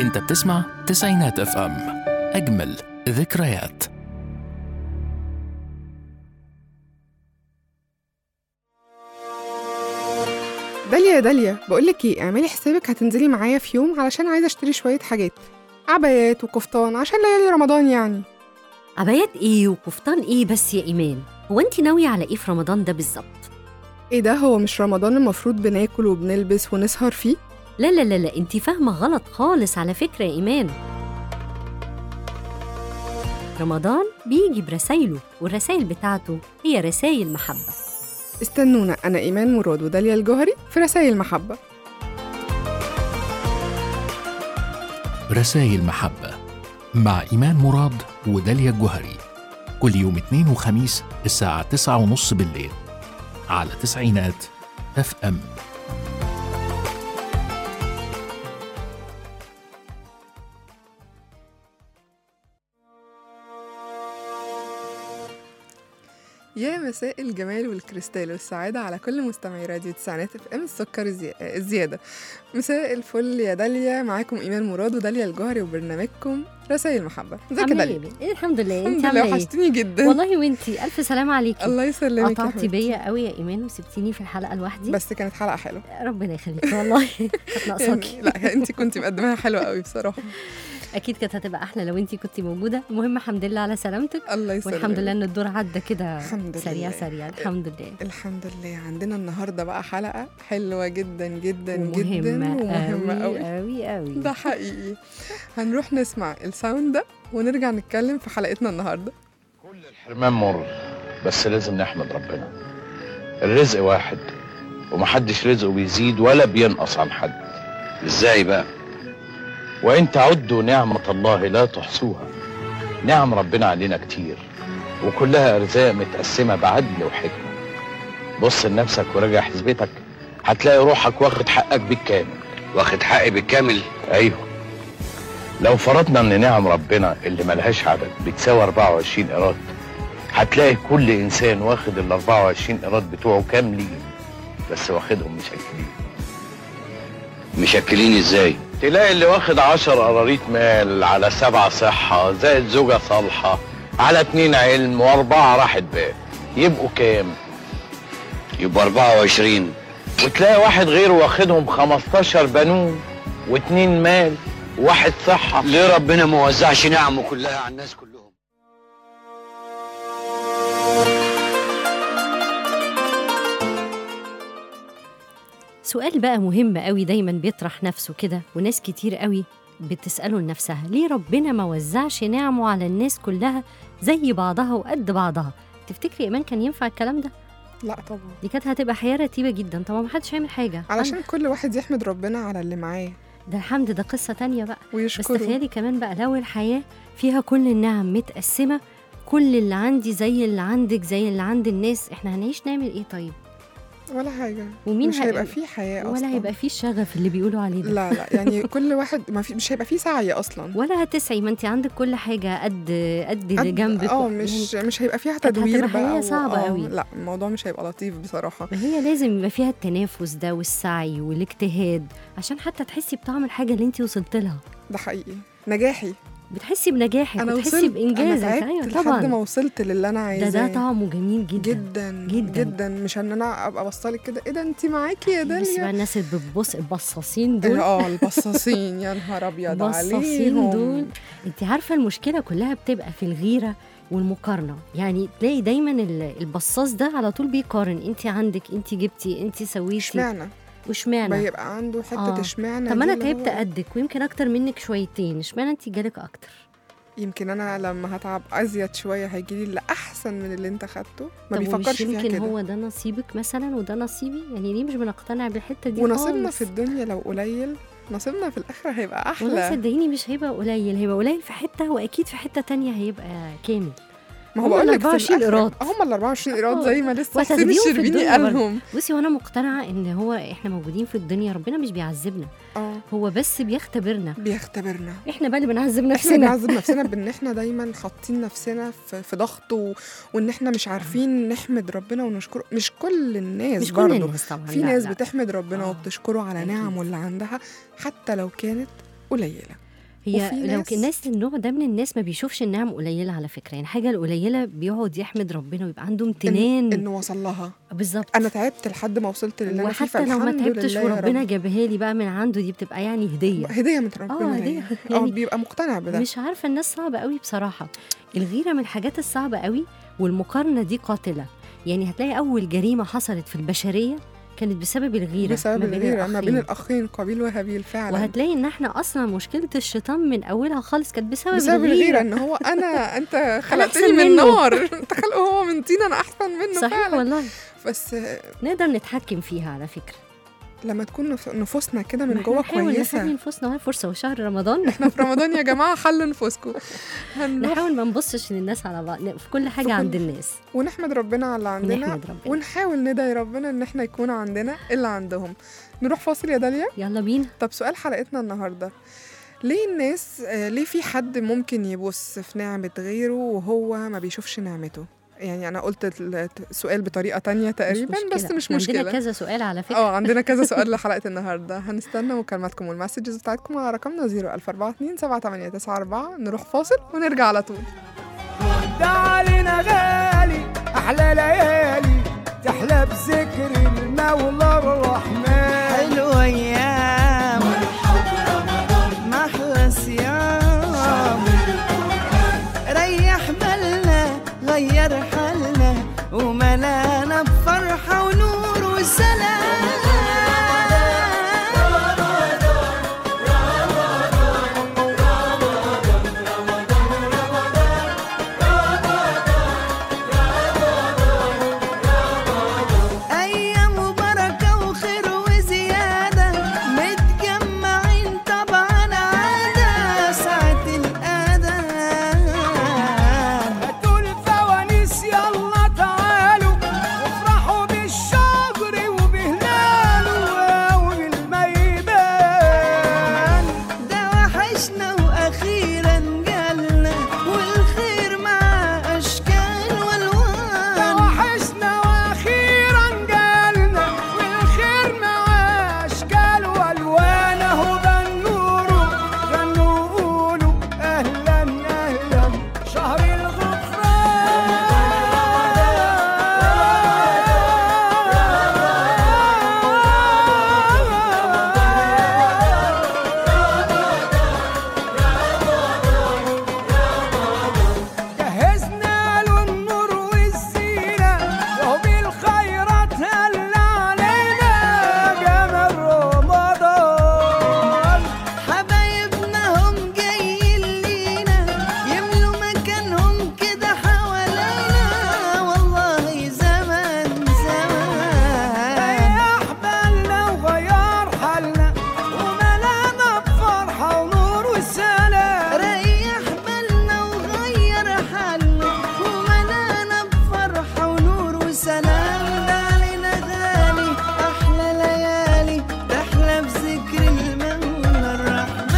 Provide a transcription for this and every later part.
انت بتسمع تسعينات اف ام اجمل ذكريات داليا يا داليا بقولك ايه اعملي حسابك هتنزلي معايا في يوم علشان عايزه اشتري شويه حاجات عبايات وكفتان عشان ليالي رمضان يعني عبايات ايه وكفتان ايه بس يا ايمان هو انت ناويه على ايه في رمضان ده بالظبط ايه ده هو مش رمضان المفروض بناكل وبنلبس ونسهر فيه لا لا لا لا انت فاهمه غلط خالص على فكره يا ايمان رمضان بيجي برسايله والرسايل بتاعته هي رسايل محبه استنونا انا ايمان مراد وداليا الجوهري في رسائل محبه رسائل محبة مع إيمان مراد وداليا الجوهري كل يوم اثنين وخميس الساعة تسعة ونص بالليل على تسعينات اف ام يا مساء الجمال والكريستال والسعادة على كل مستمعي راديو تسعينات اف ام السكر الزي... الزيادة مساء الفل يا داليا معاكم ايمان مراد وداليا الجوهري وبرنامجكم رسائل محبة ازيك يا عامله داليا ايه إيه الحمد لله انت الحمد لله عامله ايه وحشتيني جدا والله وانتي الف سلامه عليكي الله يسلمك يا قطعتي حبيبتي. بيا قوي يا ايمان وسبتيني في الحلقه لوحدي بس كانت حلقة حلوة ربنا يخليكي والله كانت ناقصاكي يعني لا انت كنت مقدماها حلوة قوي بصراحة اكيد كانت هتبقى احلى لو انتي كنتي موجوده المهم الحمد لله على سلامتك الله يسلمك والحمد لله ان الدور عدى كده الحمد سريع لله. سريع الحمد لله الحمد لله عندنا النهاردة بقى حلقة حلوة جدا جدا جدا ومهمة ومهمة قوي قوي قوي قوي ده حقيقي هنروح نسمع الساوند ده ونرجع نتكلم في حلقتنا النهاردة كل الحرمان مر بس لازم نحمد ربنا الرزق واحد ومحدش رزقه بيزيد ولا بينقص عن حد ازاي بقى وان تعدوا نعمة الله لا تحصوها نعم ربنا علينا كتير وكلها ارزاق متقسمة بعدل وحكمة بص لنفسك وراجع حسبتك هتلاقي روحك واخد حقك بالكامل واخد حقي بالكامل ايوه لو فرضنا ان نعم ربنا اللي ملهاش عدد بتساوي 24 ايراد هتلاقي كل انسان واخد ال 24 ايراد بتوعه كاملين بس واخدهم مشكلين مشكلين ازاي تلاقي اللي واخد 10 قراريط مال على سبعة صحة زائد زوجة صالحة على اتنين علم واربعة راحة بال يبقوا كام يبقى 24 وتلاقي واحد غيره واخدهم 15 بنون واتنين مال وواحد صحة ليه ربنا ما وزعش نعمه كلها على الناس كلهم سؤال بقى مهم قوي دايما بيطرح نفسه كده وناس كتير قوي بتسأله لنفسها ليه ربنا ما وزعش نعمه على الناس كلها زي بعضها وقد بعضها تفتكري ايمان كان ينفع الكلام ده لا طبعا دي كانت هتبقى حياه رتيبه جدا طبعا ما حدش هيعمل حاجه علشان كل واحد يحمد ربنا على اللي معاه ده الحمد ده قصه تانية بقى بس ويشكره تخيلي كمان بقى لو الحياه فيها كل النعم متقسمه كل اللي عندي زي اللي عندك زي اللي عند الناس احنا هنعيش نعمل ايه طيب ولا حاجة ومين مش هي- هيبقى فيه حياة أصلا ولا هيبقى فيه الشغف اللي بيقولوا عليه ده لا لا يعني كل واحد ما في مش هيبقى فيه سعي أصلا ولا هتسعي ما انت عندك كل حاجه قد قد اللي قد- جنبك اه يعني مش مش هيبقى فيها كانت تدوير هتبقى بقى حياة و- صعبة آه، قوي. لا الموضوع مش هيبقى لطيف بصراحة ما هي لازم يبقى فيها التنافس ده والسعي والاجتهاد عشان حتى تحسي بطعم الحاجه اللي انت وصلت لها ده حقيقي نجاحي بتحسي بنجاحك انا بتحسي وصلت بانجازك انا ايوه تعبت لحد ما طبعا وصلت للي انا ده عايزاه ده طعمه جميل جدا جدا جداً. جدا مش ان انا ابقى بصلك كده ايه ده انت معاكي يا بس بقى داليا الناس اللي بتبص البصاصين دول اه البصاصين يا نهار ابيض البصاصين عليهم دول انت عارفه المشكله كلها بتبقى في الغيره والمقارنه يعني تلاقي دايما ال- البصاص ده على طول بيقارن انت عندك انت جبتي انت سويتي اشمعنى واشمعنى بيبقى عنده حته آه. اشمعنى طب ما انا دي اللي تعبت هو- قدك ويمكن اكتر منك شويتين اشمعنى انت جالك اكتر يمكن انا لما هتعب ازيد شويه هيجي لي اللي احسن من اللي انت خدته ما طب ومش بيفكرش فيها يمكن كده هو ده نصيبك مثلا وده نصيبي يعني ليه مش بنقتنع بالحته دي ونصيبنا خالص؟ في الدنيا لو قليل نصيبنا في الاخره هيبقى والله احلى صدقيني مش هيبقى قليل هيبقى قليل في حته واكيد في حته تانية هيبقى كامل ما هو هم بقول ال لك في 24 الآخرة- إيراد. هم ال 24 ايراد آه. زي ما لسه حسين وهتاخديهم في الشربيني الدنيا برضه. قالهم بصي وانا مقتنعه ان هو احنا موجودين في الدنيا ربنا مش بيعذبنا اه هو بس بيختبرنا بيختبرنا احنا بقى اللي بنعذب احنا نفسنا بنعذب نفسنا بان احنا دايما حاطين نفسنا في, في ضغط و... وان احنا مش عارفين نحمد ربنا ونشكره مش كل الناس مش كل برضه الناس طبعا في لا، ناس لا. بتحمد ربنا آه. وبتشكره على أكيد. نعمه اللي عندها حتى لو كانت قليله هي وفي لو ناس- كان الناس النوع ده من الناس ما بيشوفش النعم قليله على فكره يعني حاجه القليله بيقعد يحمد ربنا ويبقى عنده إن- امتنان انه وصل لها بالظبط انا تعبت لحد ما وصلت للي انا فيه وحتى لو ما فالحمد تعبتش لله يا وربنا رب. جابها لي بقى من عنده دي بتبقى يعني هديه هديه من ربنا آه، هدية. يعني. يعني اه بيبقى مقتنع بده مش عارفه الناس صعبه قوي بصراحه الغيره من الحاجات الصعبه قوي والمقارنه دي قاتله يعني هتلاقي اول جريمه حصلت في البشريه كانت بسبب الغيره بسبب ما بين الغيره ما بين الأخين. الاخين قابيل وهابيل فعلا وهتلاقي ان احنا اصلا مشكله الشيطان من اولها خالص كانت بسبب, بسبب الغيره ان هو انا انت خلقتني أحسن من منه. نار انت خلقه هو من طين انا احسن منه صحيح فعلا والله بس نقدر نتحكم فيها على فكره لما تكون نف- نفوسنا كده ما من إحنا جوه نحاول نخلي كويسه نفوسنا وهي فرصه وشهر رمضان احنا في رمضان يا جماعه حل نفوسكم هنروح نحاول ما نبصش للناس على بعض في كل حاجه كل- عند الناس ونحمد ربنا على اللي عندنا نحمد ربنا ونحاول ندعي ربنا ان احنا يكون عندنا اللي عندهم نروح فاصل يا داليا يلا بينا طب سؤال حلقتنا النهارده ليه الناس آه، ليه في حد ممكن يبص في نعمة غيره وهو ما بيشوفش نعمته يعني أنا قلت ال- السؤال بطريقة تانية تقريبا بس مش إحنا عندنا مشكلة كذا سؤال على فكره اه عندنا كذا سؤال لحلقة النهاردة هنستنى مكالماتكم والمسجز بتاعتكم على رقمنا 01427 7894 نروح فاصل ونرجع على طول ده علينا غالي احلى ليالي تحلى بذكر المولى الرحمن حلو ايام محلى صيام ريح بالنا غير حالنا وملانا بفرحة ونور وسلام أيام وبركة وخير وزيادة متجمعين طبعا عادة ساعة الأذان هاتوا الفوانيس يلا تعالوا وافرحوا بالشجر وبهلاله وبالميدان ده وحشنا وأخيرا جالنا والخير مع أشكال والوان ده وحشنا وأخيرا جالنا والخير مع أشكال والوان أهو بنوره غنوا وقولوا أهلا أهلا شهر الغفران جهزنا له النور والزينة وبالخيرات هل علينا جمال رمضان حبايبنا هم جايين لينا يملوا مكانهم كده حوالينا والله زمان زمان ريح بالنا وغير حالنا وملانا بفرحة ونور وسلام ريح بالنا وغير حالنا وملانا بفرحة ونور وسلام ده علينا غالي أحلى ليالي تحلى بذكر المولى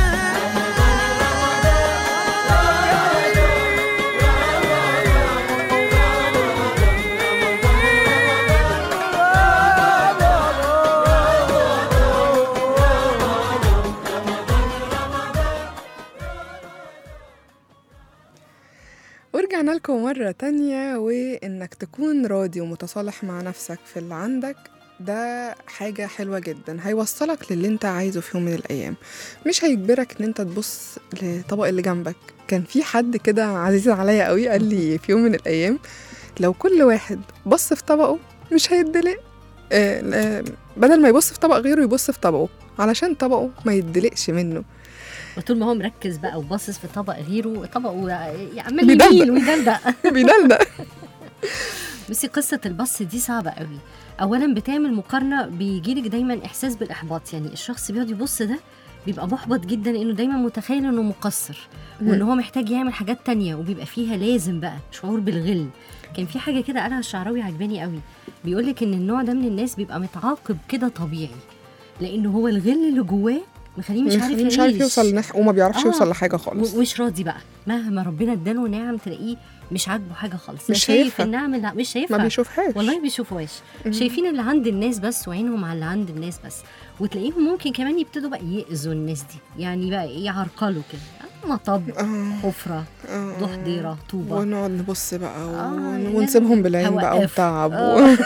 ورجعنا لكم مرة تانية وإنك تكون راضي ومتصالح مع نفسك في اللي عندك ده حاجة حلوة جدا هيوصلك للي انت عايزه في يوم من الأيام مش هيجبرك ان انت تبص لطبق اللي جنبك كان في حد كده عزيز عليا قوي قال لي في يوم من الأيام لو كل واحد بص في طبقه مش هيدلق آه، آه، بدل ما يبص في طبق غيره يبص في طبقه علشان طبقه ما يدلقش منه وطول ما هو مركز بقى وباصص في طبق غيره طبقه يعمل بيدلدق. يميل ويدلدق بيدلدق بصي قصة البص دي صعبة قوي أولا بتعمل مقارنة بيجيلك دايما إحساس بالإحباط يعني الشخص بيقعد يبص ده بيبقى محبط جدا إنه دايما متخيل إنه مقصر وإن هو محتاج يعمل حاجات تانية وبيبقى فيها لازم بقى شعور بالغل كان في حاجة كده قالها الشعراوي عجباني قوي بيقولك إن النوع ده من الناس بيبقى متعاقب كده طبيعي لأنه هو الغل اللي جواه مخليه مش عارف مش عارف يعيش. يوصل نح... وما بيعرفش آه. يوصل لحاجه خالص و- ومش راضي بقى مهما ربنا اداله نعم تلاقيه مش عاجبه حاجه خالص مش لا شايف شايفها. النعم لا مش ما شايفها بيشوفهاش والله بيشوفوهاش مم. شايفين اللي عند الناس بس وعينهم على اللي عند الناس بس وتلاقيهم ممكن كمان يبتدوا بقى يأذوا الناس دي يعني بقى ايه يعرقلوا كده مطب آه. حفره آه. ضحضيره طوبه ونقعد نبص بقى و... آه، لا، ونسيبهم بالعين بقى هوقف. وتعب و... آه.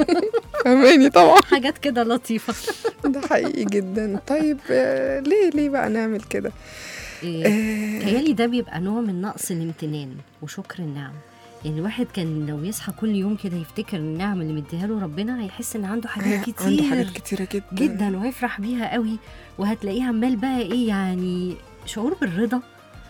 فاهماني طبعا حاجات كده لطيفه ده حقيقي جدا طيب آه، ليه ليه بقى نعمل كده إيه آه، تهيألي ده بيبقى نوع من نقص الامتنان وشكر النعم يعني الواحد كان لو يصحى كل يوم كده يفتكر النعم اللي مديها له ربنا هيحس ان عنده حاجات هي- كتير عنده حاجات كتيره جدا جدا وهيفرح بيها قوي وهتلاقيه عمال بقى ايه يعني شعور بالرضا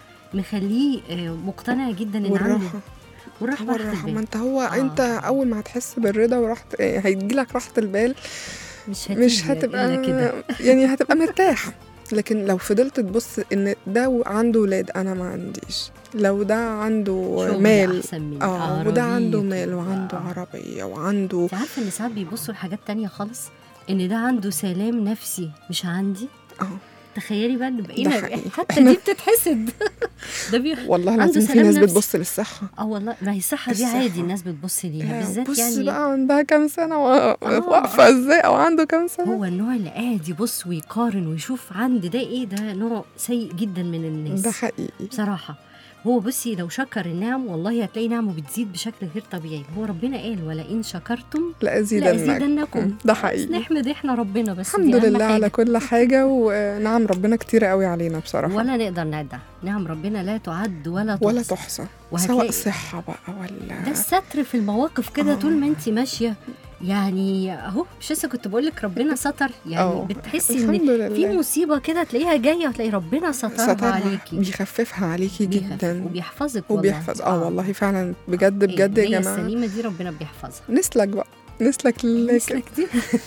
مخليه آه، مقتنع جدا ان عنده والراحه والراحه هو راحة الراحه ما البال انت هو آه. انت اول ما هتحس بالرضا وراحه آه، هيجيلك راحه البال مش مش هتيجي هتبقى إلا كده يعني هتبقى مرتاح لكن لو فضلت تبص ان ده عنده ولاد انا ما عنديش لو ده عنده شغل مال احسن مني اه وده عنده عربيته. مال وعنده آه. عربية وعنده انت عارفه ان ساعات بيبصوا لحاجات تانية خالص ان ده عنده سلام نفسي مش عندي اه تخيلي بقى ان بقينا حقيقي. حتى إحنا- دي بتتحسد ده بي... والله عنده العظيم في سلام ناس نفسي. بتبص للصحة اه والله ما هي الصحه دي الصحة. عادي الناس بتبص ليها لا، بالذات بص يعني بقى عندها كام سنة و- واقفة ازاي او عنده كام سنة هو النوع اللي قاعد يبص ويقارن ويشوف عند ده ايه ده نوع سيء جدا من الناس ده حقيقي بصراحة هو بصي لو شكر النعم والله هتلاقي نعمه بتزيد بشكل غير طبيعي هو ربنا قال ولئن شكرتم لأزيدنك لأزيدنكم ده بس حقيقي نحمد احنا ربنا بس الحمد دي أهم لله حاجة. على كل حاجة ونعم ربنا كتير قوي علينا بصراحة ولا نقدر نعدها نعم ربنا لا تعد ولا تحصى ولا تحصى سواء وهتلاقي صحة بقى ولا ده الستر في المواقف كده آه. طول ما انت ماشيه يعني اهو مش لسه كنت بقول لك ربنا ستر يعني آه. بتحسي الحمد ان في لله مصيبه كده تلاقيها جايه وتلاقي ربنا سترها سترها عليكي بيخففها عليكي بيخف- جدا وبيحفظك والله. وبيحفظ اه والله فعلا بجد بجد النية يا جماعة السليمه دي ربنا بيحفظها نسلك بقى نسلك لله كده. نسلك دي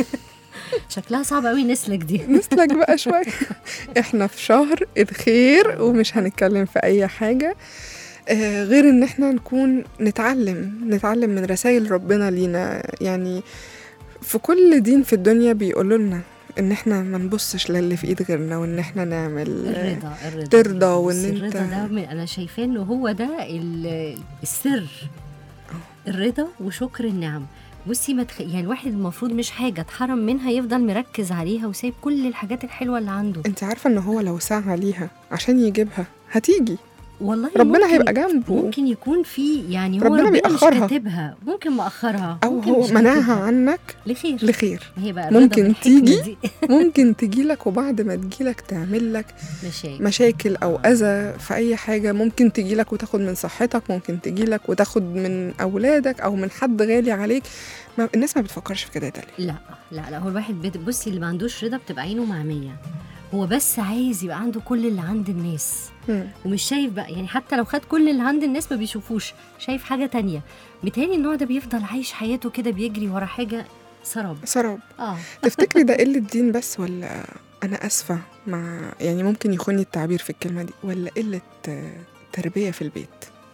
شكلها صعب قوي نسلك دي نسلك بقى شوية احنا في شهر الخير ومش هنتكلم في اي حاجة آه، غير ان احنا نكون نتعلم نتعلم من رسائل ربنا لينا يعني في كل دين في الدنيا بيقولوا لنا ان احنا ما نبصش للي في ايد غيرنا وان احنا نعمل الرضا الرضا ترضى وإن بس أنت- الرضا ده من- انا شايفاه انه هو ده ال- السر الرضا وشكر النعم بصي ما تخ... يعني الواحد المفروض مش حاجه اتحرم منها يفضل مركز عليها وسايب كل الحاجات الحلوه اللي عنده انت عارفة ان هو لو سعى ليها عشان يجيبها هتيجي والله ربنا ممكن هيبقى جنبه ممكن يكون في يعني هو ربنا ربنا, بيأخرها. مش كاتبها ممكن مأخرها او ممكن هو مش منعها كاتبها. عنك لخير لخير ما هي بقى الرضا ممكن بالحكمة تيجي دي. ممكن تجيلك وبعد ما تجيلك تعمل لك مشاكل مشاكل او اذى في اي حاجه ممكن تجيلك وتاخد من صحتك ممكن تجيلك وتاخد من اولادك او من حد غالي عليك ما الناس ما بتفكرش في كده يا داليا لا لا لا هو الواحد بت- بصي اللي ما عندوش رضا بتبقى عينه معميه هو بس عايز يبقى عنده كل اللي عند الناس مم. ومش شايف بقى يعني حتى لو خد كل اللي عند الناس ما بيشوفوش شايف حاجه تانية بالتالي النوع ده بيفضل عايش حياته كده بيجري ورا حاجه سراب سراب اه تفتكري ده قله دين بس ولا انا اسفه مع يعني ممكن يخوني التعبير في الكلمه دي ولا قله آه، تربيه في البيت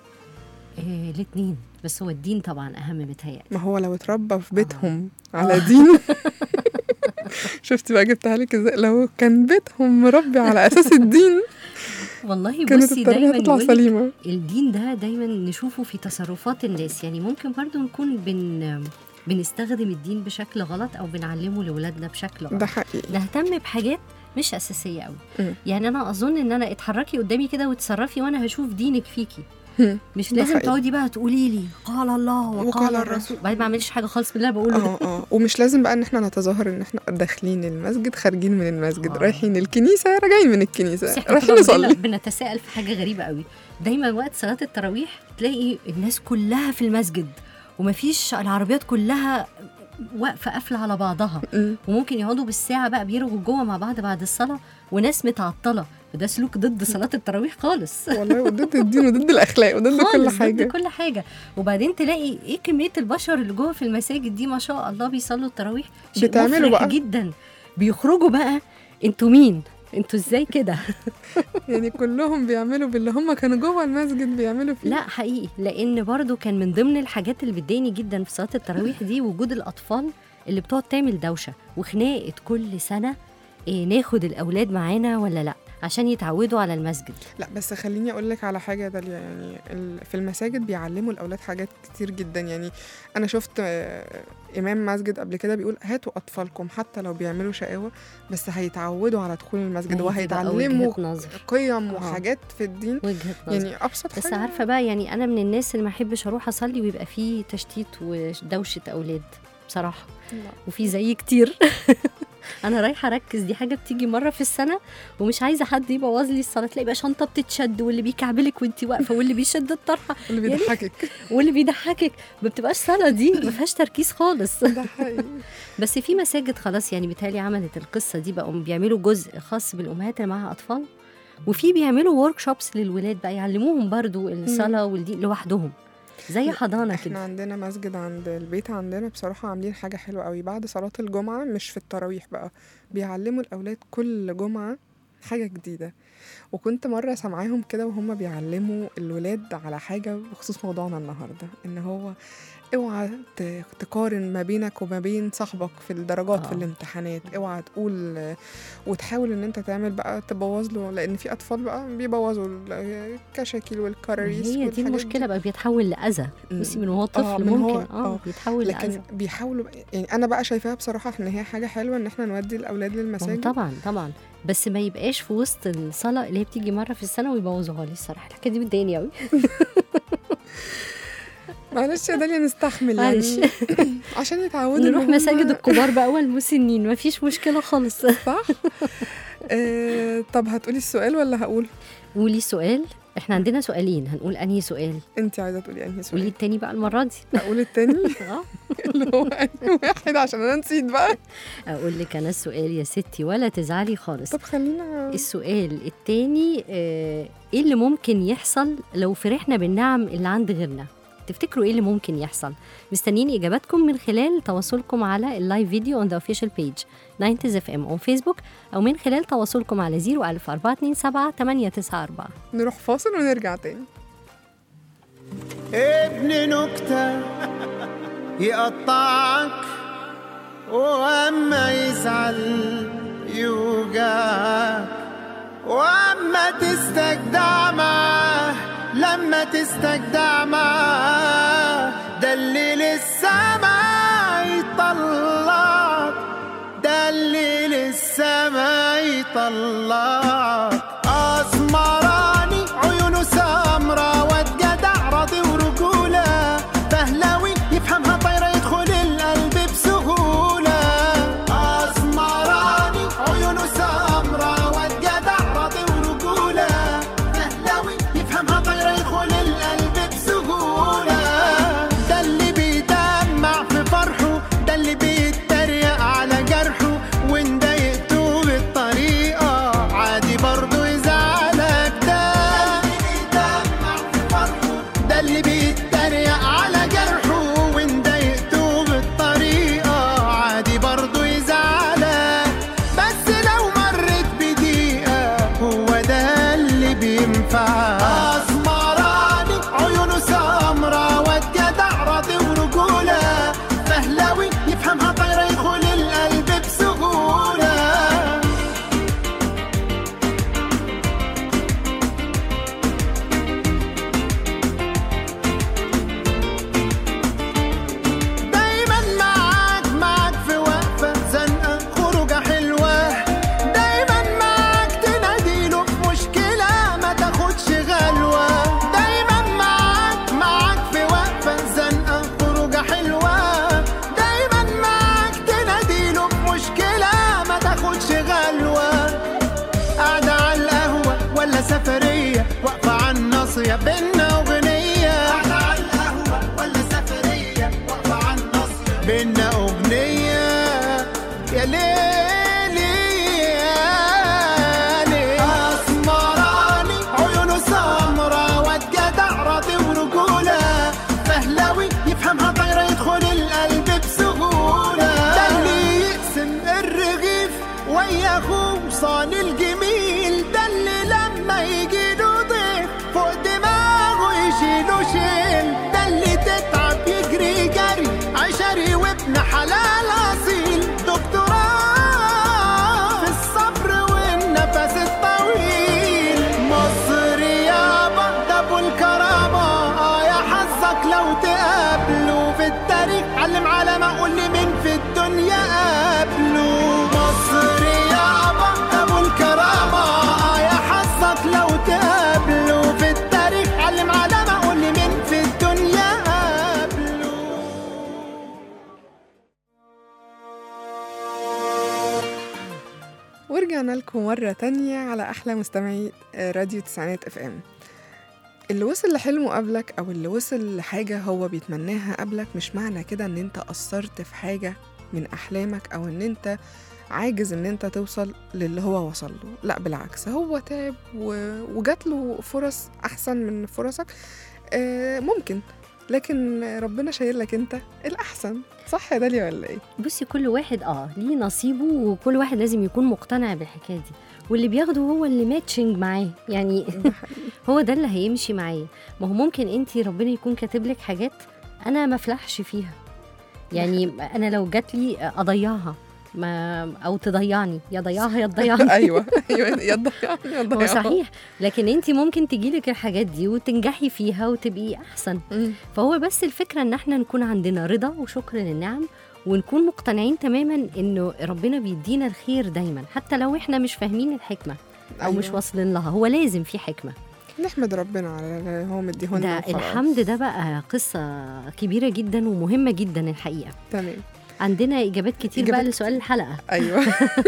إيه الاتنين بس هو الدين طبعا اهم متهيألي ما هو لو اتربى في بيتهم على دين شفتي بقى جبتها لك ازاي لو كان بيتهم مربي على اساس الدين والله كانت بصي التربيه دايما تطلع يقولك سليمه الدين ده دايما نشوفه في تصرفات الناس يعني ممكن برضو نكون بن بنستخدم الدين بشكل غلط او بنعلمه لاولادنا بشكل غلط ده حقيقي نهتم بحاجات مش اساسيه قوي مم. يعني انا اظن ان انا اتحركي قدامي كده وتصرفي وانا هشوف دينك فيكي مم. مش ده لازم حقيقي. تقعدي بقى تقولي لي قال الله وقال, وقال الرسول الرسول. بعد ما اعملش حاجه خالص بالله بقوله ده اه اه ومش لازم بقى ان احنا نتظاهر ان احنا داخلين المسجد خارجين من المسجد آه. رايحين الكنيسه راجعين من بس الكنيسه احنا رايحين طبعاً نصلي بن- بنتساءل في حاجه غريبه قوي دايما وقت صلاه التراويح تلاقي الناس كلها في المسجد ومفيش العربيات كلها واقفه قافله على بعضها مم. وممكن يقعدوا بالساعه بقى بيرغوا جوه مع بعض بعد الصلاه وناس متعطله فده سلوك ضد صلاه التراويح خالص والله وضد الدين وضد الاخلاق وضد كل خالص ضد حاجه كل حاجه وبعدين تلاقي ايه كميه البشر اللي جوه في المساجد دي ما شاء الله بيصلوا التراويح شيء بتعملوا مفرح بقى. جدا بيخرجوا بقى انتوا مين انتوا ازاي كده يعني كلهم بيعملوا باللي هم كانوا جوه المسجد بيعملوا فيه لا حقيقي لان برضو كان من ضمن الحاجات اللي بتضايقني جدا في صلاه التراويح دي وجود الاطفال اللي بتقعد تعمل دوشه وخناقه كل سنه إيه ناخد الاولاد معانا ولا لا عشان يتعودوا على المسجد لا بس خليني اقول لك على حاجه داليا يعني ال- في المساجد بيعلموا الاولاد حاجات كتير جدا يعني انا شفت آه، امام مسجد قبل كده بيقول هاتوا اطفالكم حتى لو بيعملوا شقاوه بس هيتعودوا على دخول المسجد ما هي دي بقى وهيتعلموا وجهة نظر قيم آه. وحاجات في الدين وجهه نظر يعني ابسط بس حاجه عارفه بقى يعني انا من الناس اللي ما احبش اروح اصلي ويبقى فيه تشتيت ودوشه اولاد بصراحه لا. وفي زي كتير انا رايحه اركز دي حاجه بتيجي مره في السنه ومش عايزه حد يبوظ لي الصلاه تلاقي بقى شنطه بتتشد واللي بيكعبلك وانت واقفه واللي بيشد الطرحه اللي يعني- بيضحكك واللي بيضحكك ما بتبقاش صلاه دي ما فيهاش تركيز خالص ده حقيقي بس في مساجد خلاص يعني بيتهيألي عملت القصه دي بقوا بيعملوا جزء خاص بالامهات اللي معاها اطفال وفي بيعملوا ورك شوبس للولاد بقى يعلموهم برضو الصلاه والدين لوحدهم زي حضانه احنا كده عندنا مسجد عند البيت عندنا بصراحة عاملين حاجة حلوة قوي بعد صلاة الجمعة مش في التراويح بقى بيعلموا الأولاد كل جمعة حاجة جديدة وكنت مرة سامعاهم كده وهم بيعلموا الولاد على حاجة بخصوص موضوعنا النهاردة إن هو اوعى ت- تقارن ما بينك وما بين صاحبك في الدرجات في آه. الامتحانات اوعى تقول وتحاول ان انت تعمل بقى تبوظ له لان في اطفال بقى بيبوظوا الكشاكيل والكراريس هي دي والحاجات المشكله بقى بيتحول لاذى مم. بصي من هو آه، طفل من هو- ممكن اه آه. بيتحول لكن لاذى بيحاولوا بقى يعني انا بقى شايفاها بصراحه ان هي حاجه حلوه ان احنا نودي الاولاد ما هو للمساجد طبعا طبعا بس ما يبقاش في وسط الصلاه اللي هي بتيجي مره في السنه ويبوظوها لي الصراحه الحكايه دي بتضايقني قوي معلش يا داليا نستحمل معلش. يعني عشان يتعودوا نروح إن هم- مساجد الكبار بقى والمسنين ما فيش مشكله خالص صح آه طب هتقولي السؤال ولا هقول قولي سؤال احنا عندنا سؤالين هنقول انهي سؤال انت عايزه تقولي انهي قولي سؤال التاني بقى المره دي اقول التاني اه اللي هو انهي واحد عشان انا نسيت بقى اقول لك انا السؤال يا ستي ولا تزعلي خالص طب خلينا السؤال التاني آه، ايه اللي ممكن يحصل لو فرحنا بالنعم اللي عند غيرنا تفتكروا ايه اللي ممكن يحصل مستنيين اجاباتكم من خلال تواصلكم على اللايف فيديو on the official page 90 اف ام on فيسبوك او من خلال تواصلكم على 01000 427 894 نروح فاصل ونرجع تاني ابن نكتة يقطعك واما يزعل يوجعك واما تستجدع معاه لما تستجدع معاه ده اللي للسما يطلعك ده اللي للسما يطلعك اسمراني عيونه سمرة واد جدع راضي ورجولة فهلاوي يفهمها طايرة يدخل القلب بسهولة اسمراني عيونه سمرة واد جدع راضي ورجولة فهلاوي يفهمها طايرة يدخل القلب بسهولة ده اللي بيدمع في فرحه ده اللي بيتريق على جرحه وان ضايقته بالطريقة عادي برضه يزعلك ده ده اللي بيتريق على جرحه وان ضايقته بالطريقة عادي برضه يزعلك بس لو مرت بدقيقة هو ده اللي بينفع اسمراني عيونه سمرة واد جدع راضي ورجولة فهلاوي يفهمها طايرة يدخل القلب بسهولة دايما معاك معاك في وقفة زنقة خروجة حلوة دايما معاك تناديله في مشكلة ما تاخدش غلوة دايما معاك معاك في وقفة زنقة خروجة حلوة دايما معاك تناديله في مشكلة ما تاخدش غلوة قاعدة على القهوة ولا سفرية واقفة على الناصية بينا أغنية قاعدة على القهوة ولا سفرية واقفة على الناصية بينا أغنية يا ليلي يا ليلي أسمراني عيونه سمرة واد جدع راضي ورجولة فهلاوي يفهمها طايرة يدخل القلب بسهولة ده اللي يقسم الرغيف ويا اخوه صاني الجميل ده اللي لما يجي له ضيف فوق دماغه يشيله شيل ده اللي تتعب يجري جري عشري وابن حلال اصيل دكتوراه في ورجعنا لكم مرة تانية على أحلى مستمعي آه، راديو تسعينات اف ام اللي وصل لحلمه قبلك أو اللي وصل لحاجة هو بيتمناها قبلك مش معنى كده إن أنت قصرت في حاجة من أحلامك أو إن أنت عاجز إن أنت توصل للي هو وصل له لا بالعكس هو تعب و... وجات له فرص أحسن من فرصك آه ممكن لكن ربنا شايل لك أنت الأحسن صح يا داليا ولا إيه؟ بصي كل واحد اه ليه نصيبه وكل واحد لازم يكون مقتنع بالحكايه دي واللي بياخده هو اللي ماتشنج معاه يعني ده حقيقي. هو ده اللي هيمشي معايا ما هو ممكن انت ربنا يكون كاتب لك حاجات انا ما افلحش فيها يعني انا لو جات لي اضيعها ما او تضيعني يا ضيعها يا تضيعني ايوه ايوه يا تضيعني يا هو تضيعني صحيح لكن انت ممكن تجيلك الحاجات دي وتنجحي فيها وتبقي احسن مم. فهو بس الفكره ان احنا نكون عندنا رضا وشكر للنعم ونكون مقتنعين تماما انه ربنا بيدينا الخير دايما حتى لو احنا مش فاهمين الحكمه او أيوة. مش واصلين لها هو لازم في حكمه نحمد ربنا على اللي هو مديهولنا ده وخلاص. الحمد ده بقى قصه كبيره جدا ومهمه جدا الحقيقه تمام عندنا اجابات كتير بقى إجابات لسؤال الحلقه ايوه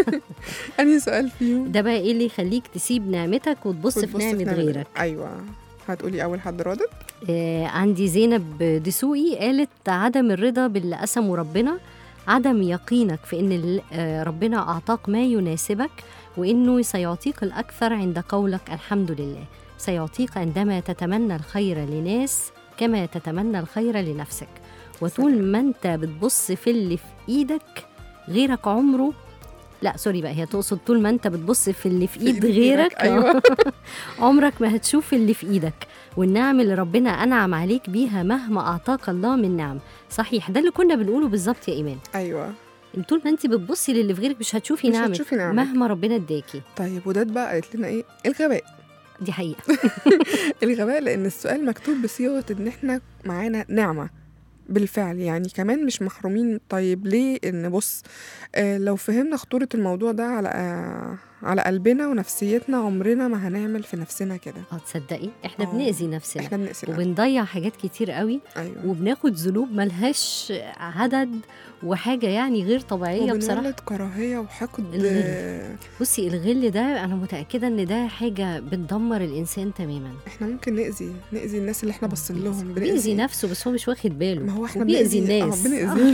انهي سؤال فيهم ده بقى ايه اللي يخليك تسيب نعمتك وتبص في وتبص نعمه نعمة- غيرك ايوه هتقولي اول حد رادت آه عندي زينب دسوقي قالت عدم الرضا باللي قسمه ربنا عدم يقينك في ان ال- آه، ربنا اعطاك ما يناسبك وانه سيعطيك الاكثر عند قولك الحمد لله سيعطيك عندما تتمنى الخير لناس كما تتمنى الخير لنفسك وطول ما انت بتبص في اللي في ايدك غيرك عمره لا سوري بقى هي تقصد طول ما انت بتبص في اللي في ايد غيرك ايوه عمرك ما هتشوف اللي في ايدك والنعم اللي ربنا انعم عليك بيها مهما اعطاك الله من نعم صحيح ده اللي كنا بنقوله بالظبط يا ايمان ايوه إن طول ما انت بتبصي للي في غيرك مش هتشوفي مش نعمك هتشوفي نعمك. مهما ربنا اداكي طيب وداد بقى قالت لنا ايه الغباء دي حقيقه الغباء لان السؤال مكتوب بصيغه ان احنا معانا نعمه بالفعل يعني كمان مش محرومين طيب ليه ان بص آه لو فهمنا خطورة الموضوع ده على آه على قلبنا ونفسيتنا عمرنا ما هنعمل في نفسنا كده اه تصدقي احنا آه. بنأذي نفسنا احنا بنقسم وبنضيع حاجات كتير قوي ايوه وبناخد ذنوب ملهاش عدد وحاجه يعني غير طبيعيه بصراحه وبنولد كراهية وحقد الغل. آه، بصي الغل ده انا متاكده ان ده حاجه بتدمر الانسان تماما احنا ممكن نأذي نأذي الناس اللي احنا باصين لهم بيأذي نفسه بس هو مش واخد باله ما هو احنا وبيأذي بنأذي الناس اه بنأذي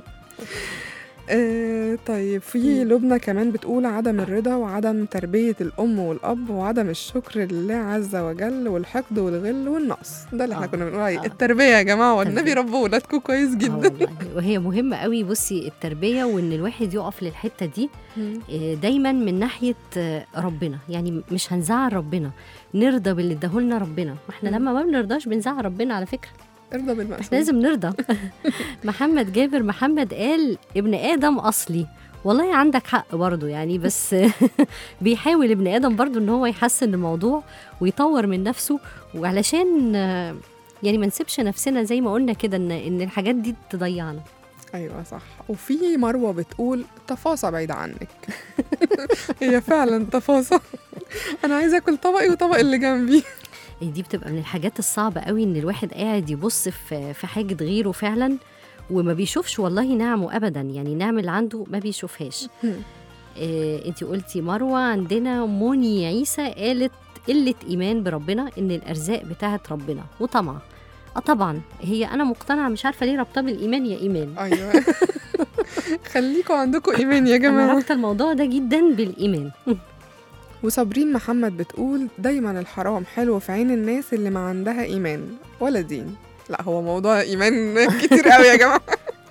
آه طيب في لبنى كمان بتقول عدم الرضا وعدم تربية الأم والأب وعدم الشكر لله عز وجل والحقد والغل والنقص ده اللي احنا آه. كنا بنقول عليه آه. التربية يا جماعة والنبي تربية. ربوا ولادكم كويس آه جدا والله. وهي مهمة قوي بصي التربية وإن الواحد يقف للحتة دي آه، دايما من ناحية آه، ربنا يعني مش هنزعل ربنا نرضى باللي اداهولنا ربنا ما احنا مم. لما ما بنرضاش بنزعل ربنا على فكرة ارضى احنا بالمقسوم لازم نرضى محمد جابر محمد قال ابن آدم أصلي والله عندك حق برضه يعني بس بيحاول ابن آدم برضه إن هو يحسن الموضوع ويطور من نفسه وعلشان آه، يعني ما نسيبش نفسنا زي ما قلنا كده إن إن الحاجات دي تضيعنا ايوه صح وفي مروه بتقول تفاصة بعيد عنك هي فعلا تفاصة انا عايزه اكل طبقي وطبق اللي جنبي دي بتبقى من الحاجات الصعبة قوي ان الواحد قاعد يبص في في حاجة غيره فعلا وما بيشوفش والله نعمه ابدا يعني نعم اللي عنده ما بيشوفهاش إيه انت قلتي مروة عندنا موني عيسى قالت قلة ايمان بربنا ان الارزاق بتاعت ربنا وطمع اه طبعا هي انا مقتنعة مش عارفة ليه رابطة بالايمان يا ايمان ايوه خليكم عندكم ايمان يا انا جماعه رابطة الموضوع ده جدا بالايمان وصابرين محمد بتقول دايما الحرام حلو في عين الناس اللي ما عندها ايمان ولا دين لا هو موضوع ايمان كتير قوي يا جماعه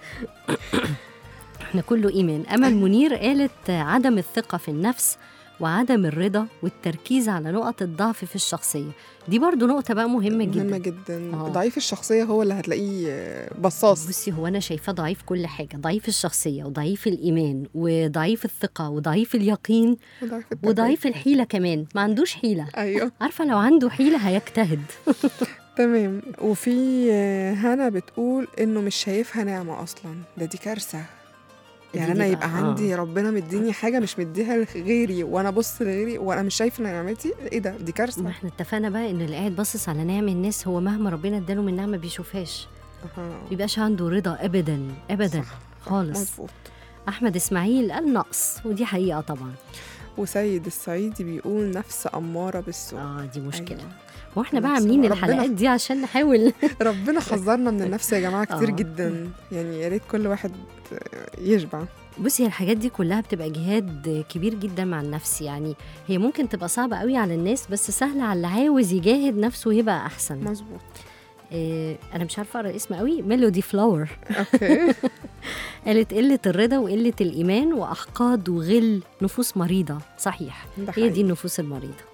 احنا كله ايمان امل منير قالت عدم الثقه في النفس وعدم الرضا والتركيز على نقط الضعف في الشخصيه دي برضو نقطه بقى مهمه جدا مهمه جدا آه. ضعيف الشخصيه هو اللي هتلاقيه بصاص بصي هو انا شايفاه ضعيف كل حاجه ضعيف الشخصيه وضعيف الايمان وضعيف الثقه وضعيف اليقين وضعيف التربية. وضعيف الحيله كمان ما عندوش حيله ايوه عارفه لو عنده حيله هيجتهد تمام وفي آه، هنا بتقول انه مش شايفها نعمه اصلا ده دي كارثه يعني دي انا بقى- يبقى آه. عندي ربنا مديني حاجه مش مديها لغيري وانا ابص لغيري وانا مش شايفه نعمتي ايه ده دي ما كارثه احنا اتفقنا بقى ان اللي قاعد باصص على نعم الناس هو مهما ربنا اداله من نعمه ما بيشوفهاش أها. ما بيبقاش عنده رضا ابدا ابدا صح، صح، خالص. مظبوط احمد اسماعيل قال نقص ودي حقيقه طبعا وسيد الصعيدي بيقول نفس أمارة بالسوء اه دي مشكله أيوة. ما احنا بقى نفس عاملين ربنا- الحلقات دي عشان نحاول ربنا حذرنا من النفس يا جماعة كتير آه. جدا يعني يا ريت كل واحد يشبع بصي هي الحاجات دي كلها بتبقى جهاد كبير جدا مع النفس يعني هي ممكن تبقى صعبة قوي على الناس بس سهلة على اللي عاوز يجاهد نفسه يبقى أحسن مظبوط إيه أنا مش عارفة أقرأ الاسم قوي ميلودي فلاور اوكي قالت قلة الرضا وقلة الإيمان وأحقاد وغل نفوس مريضة صحيح ده هي حقيقي. دي النفوس المريضة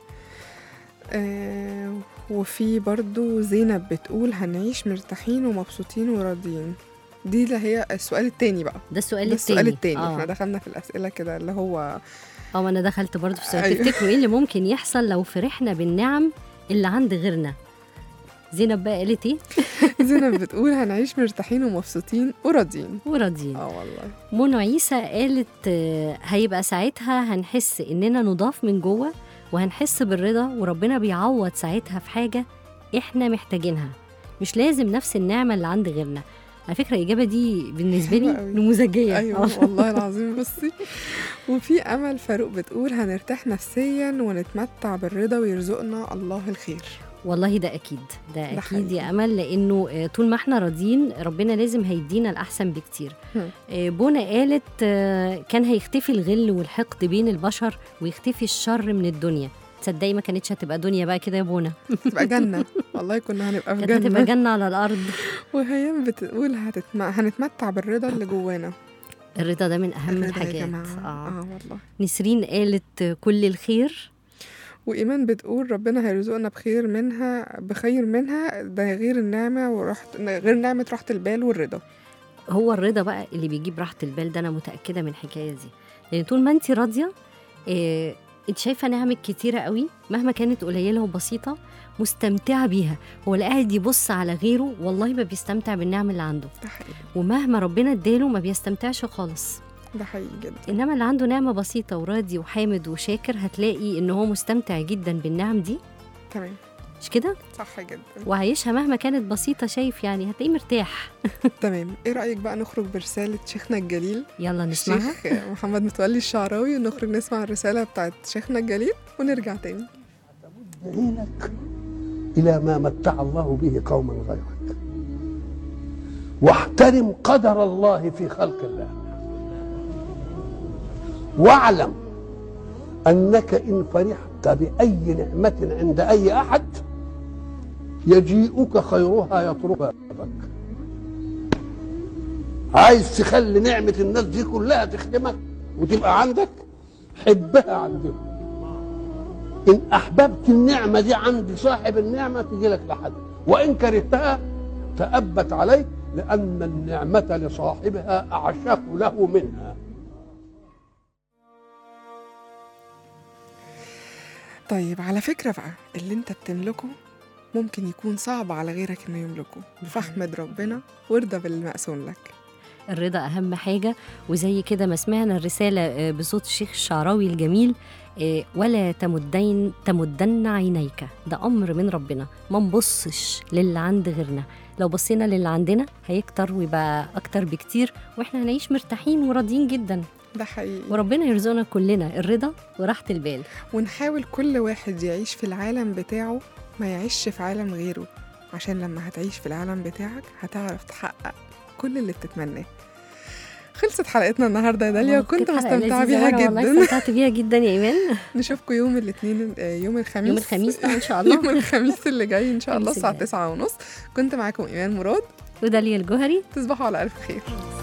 آه وفي برضو زينب بتقول هنعيش مرتاحين ومبسوطين وراضيين دي اللي هي السؤال التاني بقى ده السؤال ده التاني السؤال التاني آه. احنا دخلنا في الأسئلة كده اللي هو اه ما انا دخلت برضه في السؤال أيوة. تفتكروا ايه اللي ممكن يحصل لو فرحنا بالنعم اللي عند غيرنا زينب بقى قالت ايه زينب بتقول هنعيش مرتاحين ومبسوطين وراضيين وراضيين اه والله منى عيسى قالت آه، هيبقى ساعتها هنحس اننا نضاف من جوه وهنحس بالرضا وربنا بيعوض ساعتها في حاجه احنا محتاجينها مش لازم نفس النعمه اللي عند غيرنا على فكره الاجابه دي بالنسبه حلوة لي قوي. نموذجيه ايوه آه. والله العظيم بصي وفي امل فاروق بتقول هنرتاح نفسيا ونتمتع بالرضا ويرزقنا الله الخير والله ده اكيد ده ده اكيد يا حقيقي. امل لانه آه، طول ما احنا راضيين ربنا لازم هيدينا الاحسن بكتير هم. آه، بونا قالت آه، كان هيختفي الغل والحقد بين البشر ويختفي الشر من الدنيا تصدقي ما كانتش هتبقى دنيا بقى كده يا بونا تبقى جنه والله كنا هنبقى في كانت هتبقى جنه جنه على الارض وهيام بتقول هتتم... هنتمتع بالرضا اللي جوانا الرضا ده من اهم الرضا يا الحاجات جماعة. آه. اه والله نسرين قالت آه، كل الخير وإيمان بتقول ربنا هيرزقنا بخير منها بخير منها ده غير النعمة وراحة غير نعمة راحة البال والرضا هو الرضا بقى اللي بيجيب راحه البال ده انا متاكده من الحكايه دي لان طول ما انت راضيه إيه انت شايفه نعمك كتيره قوي مهما كانت قليله وبسيطه مستمتعه بيها هو اللي قاعد يبص على غيره والله ما بيستمتع بالنعم اللي عنده ده حقيقي ومهما ربنا اداله ما بيستمتعش خالص ده حقيقي جدا انما اللي عنده نعمه بسيطه وراضي وحامد وشاكر هتلاقي ان هو مستمتع جدا بالنعم دي تمام مش كده صح جدا وعايشها مهما كانت بسيطه شايف يعني هتلاقيه مرتاح تمام ايه رأيك بقى نخرج برسالة شيخنا الجليل يلا نسمعها الشيخ محمد متولي الشعراوي ونخرج نسمع الرسالة بتاعت شيخنا الجليل ونرجع تاني عينك إلى ما متع الله به قوما غيرك واحترم قدر الله في خلق الله واعلم أنك إن فرحت بأي نعمة عند أي أحد يجيئك خيرها يطرق بابك عايز تخلي نعمة الناس دي كلها تخدمك وتبقى عندك حبها عندهم إن أحببت النعمة دي عند صاحب النعمة تجي لك لحد وإن كرهتها تأبت عليك لأن النعمة لصاحبها أعشق له منها طيب على فكرة بقى اللي انت بتملكه ممكن يكون صعب على غيرك انه يملكه فاحمد ربنا وارضى بالمقسوم لك الرضا أهم حاجة وزي كده ما سمعنا الرسالة آه، بصوت الشيخ الشعراوي الجميل آه، ولا تمدين تمدن عينيك ده أمر من ربنا ما نبصش للي عند غيرنا لو بصينا للي عندنا هيكتر ويبقى أكتر بكتير وإحنا هنعيش مرتاحين وراضيين جدا ده حقيقي وربنا يرزقنا كلنا الرضا وراحة البال ونحاول كل واحد يعيش في العالم بتاعه ما يعيش في عالم غيره عشان لما هتعيش في العالم بتاعك هتعرف تحقق كل اللي بتتمناه خلصت حلقتنا النهارده يا داليا آه، وكنت كانت حلقة مستمتعه لذيذة بيها وأنا والله جدا استمتعت بيها جدا يا إيمان نشوفكم يوم الاثنين يوم الخميس يوم الخميس بقى إن شاء الله يوم الخميس اللي جاي ان شاء الله الخميس الساعه الجاي. 9 ونص كنت معاكم ايمان مراد وداليا الجوهري تصبحوا على الف خير